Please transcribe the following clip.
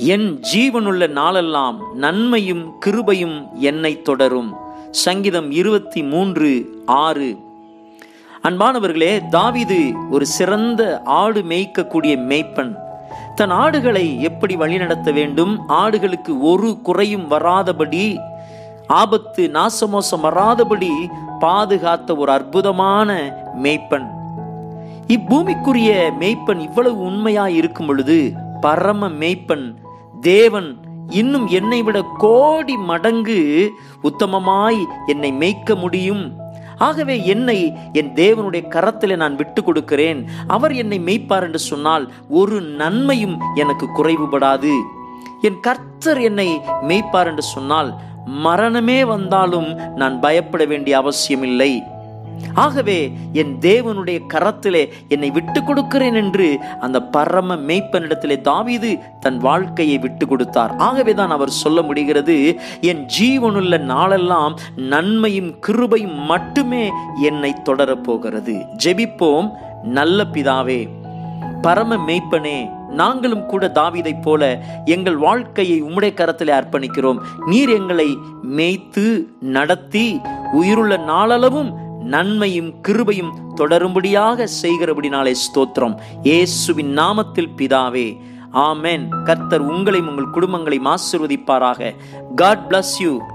என் ஜீவனுள்ள நாளெல்லாம் நன்மையும் கிருபையும் என்னை தொடரும் சங்கீதம் இருபத்தி மூன்று ஆறு அன்பானவர்களே தாவீது ஒரு சிறந்த ஆடு மேய்க்கக்கூடிய மேய்ப்பன் தன் ஆடுகளை எப்படி வழிநடத்த வேண்டும் ஆடுகளுக்கு ஒரு குறையும் வராதபடி ஆபத்து நாசமோசம் வராதபடி பாதுகாத்த ஒரு அற்புதமான மேய்ப்பன் இப்பூமிக்குரிய மேய்ப்பன் இவ்வளவு உண்மையாய் இருக்கும் பொழுது பரம மேய்ப்பன் தேவன் இன்னும் என்னை விட கோடி மடங்கு உத்தமமாய் என்னை மேய்க்க முடியும் ஆகவே என்னை என் தேவனுடைய கரத்தில் நான் விட்டு கொடுக்கிறேன் அவர் என்னை மேய்ப்பார் என்று சொன்னால் ஒரு நன்மையும் எனக்கு குறைவுபடாது என் கர்த்தர் என்னை மேய்ப்பார் என்று சொன்னால் மரணமே வந்தாலும் நான் பயப்பட வேண்டிய அவசியமில்லை ஆகவே என் தேவனுடைய கரத்திலே என்னை விட்டு கொடுக்கிறேன் என்று அந்த பரம மேய்ப்பனிடத்திலே தாவீது தன் வாழ்க்கையை விட்டு கொடுத்தார் ஆகவே தான் அவர் சொல்ல முடிகிறது என் ஜீவனுள்ள நாளெல்லாம் நன்மையும் கிருபையும் மட்டுமே என்னை தொடரப் போகிறது ஜெபிப்போம் நல்ல பிதாவே பரம மேய்ப்பனே நாங்களும் கூட தாவீதைப் போல எங்கள் வாழ்க்கையை உம்முடைய கரத்திலே அர்ப்பணிக்கிறோம் நீர் எங்களை மேய்த்து நடத்தி உயிருள்ள நாளளவும் நன்மையும் கிருபையும் தொடரும்படியாக செய்கிறபடினாலே ஸ்தோத்திரம் இயேசுவின் நாமத்தில் பிதாவே ஆமென் கர்த்தர் உங்களையும் உங்கள் குடும்பங்களையும் ஆசிர்வதிப்பாராக காட் bless யூ